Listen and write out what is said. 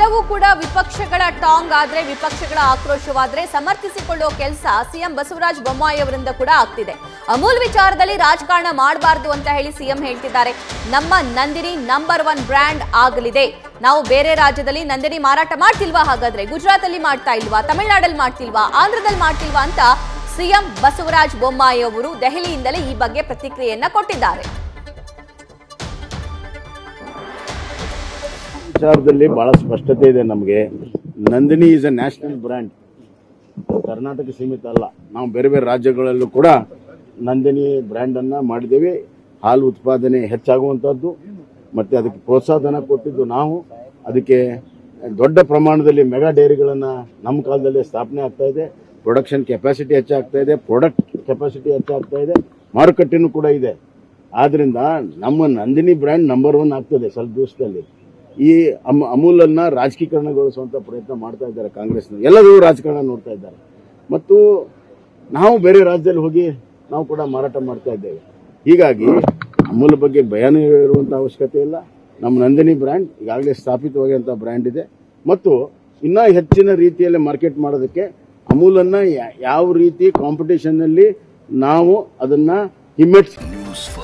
ಎಲ್ಲವೂ ಕೂಡ ವಿಪಕ್ಷಗಳ ಟಾಂಗ್ ಆದ್ರೆ ವಿಪಕ್ಷಗಳ ಆಕ್ರೋಶವಾದ್ರೆ ಸಮರ್ಥಿಸಿಕೊಳ್ಳುವ ಕೆಲಸ ಸಿಎಂ ಬಸವರಾಜ ಬೊಮ್ಮಾಯಿ ಅವರಿಂದ ಕೂಡ ಆಗ್ತಿದೆ ಅಮೂಲ್ ವಿಚಾರದಲ್ಲಿ ರಾಜಕಾರಣ ಮಾಡಬಾರ್ದು ಅಂತ ಹೇಳಿ ಸಿಎಂ ಹೇಳ್ತಿದ್ದಾರೆ ನಮ್ಮ ನಂದಿನಿ ನಂಬರ್ ಒನ್ ಬ್ರ್ಯಾಂಡ್ ಆಗಲಿದೆ ನಾವು ಬೇರೆ ರಾಜ್ಯದಲ್ಲಿ ನಂದಿನಿ ಮಾರಾಟ ಮಾಡ್ತಿಲ್ವಾ ಹಾಗಾದ್ರೆ ಗುಜರಾತ್ ಅಲ್ಲಿ ಮಾಡ್ತಾ ಇಲ್ವಾ ತಮಿಳುನಾಡಲ್ಲಿ ಮಾಡ್ತಿಲ್ವಾ ಆಂಧ್ರದಲ್ಲಿ ಮಾಡ್ತಿಲ್ವಾ ಅಂತ ಸಿಎಂ ಬಸವರಾಜ ಬೊಮ್ಮಾಯಿ ಅವರು ದೆಹಲಿಯಿಂದಲೇ ಈ ಬಗ್ಗೆ ಪ್ರತಿಕ್ರಿಯೆಯನ್ನ ಕೊಟ್ಟಿದ್ದಾರೆ ವಿಚಾರದಲ್ಲಿ ಬಹಳ ಸ್ಪಷ್ಟತೆ ಇದೆ ನಮಗೆ Nandini is a national brand Karnataka ಸೀಮಿತ ಅಲ್ಲ ನಾವು ಬೇರೆ ಬೇರೆ ರಾಜ್ಯಗಳಲ್ಲೂ ಕೂಡ ನಂದಿನಿ ಬ್ರ್ಯಾಂಡ್ ಅನ್ನ ಮಾಡಿದ್ದೇವೆ ಹಾಲು ಉತ್ಪಾದನೆ ಹೆಚ್ಚಾಗುವಂತದ್ದು ಮತ್ತೆ ಅದಕ್ಕೆ ಪ್ರೋತ್ಸಾಹಧನ ಕೊಟ್ಟಿದ್ದು ನಾವು ಅದಕ್ಕೆ ದೊಡ್ಡ ಪ್ರಮಾಣದಲ್ಲಿ ಮೆಗಾ ಡೈರಿಗಳನ್ನ ನಮ್ಮ ಕಾಲದಲ್ಲಿ ಸ್ಥಾಪನೆ ಆಗ್ತಾ ಇದೆ ಪ್ರೊಡಕ್ಷನ್ ಕೆಪಾಸಿಟಿ ಹೆಚ್ಚಾಗ್ತಾ ಇದೆ ಪ್ರಾಡಕ್ಟ್ ಕೆಪಾಸಿಟಿ ಹೆಚ್ಚಾಗ್ತಾ ಇದೆ ಮಾರುಕಟ್ಟೆನೂ ಕೂಡ ಇದೆ ಆದ್ರಿಂದ ನಮ್ಮ ನಂದಿನಿ ಬ್ರ್ಯಾಂಡ್ ನಂಬರ್ ಒನ್ ಆಗ್ತದೆ ಸ್ವಲ್ಪ ದಿವಸದಲ್ಲಿ ಈ ಅಮ್ ಅಮೂಲನ್ನ ರಾಜಕೀಕರಣಗೊಳಿಸುವಂತ ಪ್ರಯತ್ನ ಮಾಡ್ತಾ ಇದ್ದಾರೆ ಕಾಂಗ್ರೆಸ್ನ ಎಲ್ಲರೂ ರಾಜಕಾರಣ ನೋಡ್ತಾ ಇದ್ದಾರೆ ಮತ್ತು ನಾವು ಬೇರೆ ರಾಜ್ಯದಲ್ಲಿ ಹೋಗಿ ನಾವು ಕೂಡ ಮಾರಾಟ ಮಾಡ್ತಾ ಇದ್ದೇವೆ ಹೀಗಾಗಿ ಅಮೂಲ್ ಬಗ್ಗೆ ಭಯನೂ ಇರುವಂತ ಅವಶ್ಯಕತೆ ಇಲ್ಲ ನಮ್ಮ ನಂದಿನಿ ಬ್ರ್ಯಾಂಡ್ ಈಗಾಗಲೇ ಸ್ಥಾಪಿತವಾಗಿರುವಂತಹ ಬ್ರ್ಯಾಂಡ್ ಇದೆ ಮತ್ತು ಇನ್ನ ಹೆಚ್ಚಿನ ರೀತಿಯಲ್ಲಿ ಮಾರ್ಕೆಟ್ ಮಾಡೋದಕ್ಕೆ ಅಮೂಲನ್ನ ಯಾ- ಯಾವ ರೀತಿ ಕಾಂಪಿಟೇಷನ್ ನಲ್ಲಿ ನಾವು ಅದನ್ನ ಹಿಮ್ಮೆಟ್ಸ್ ನ್ಯೂಸ್ ಫಸ್ಟ್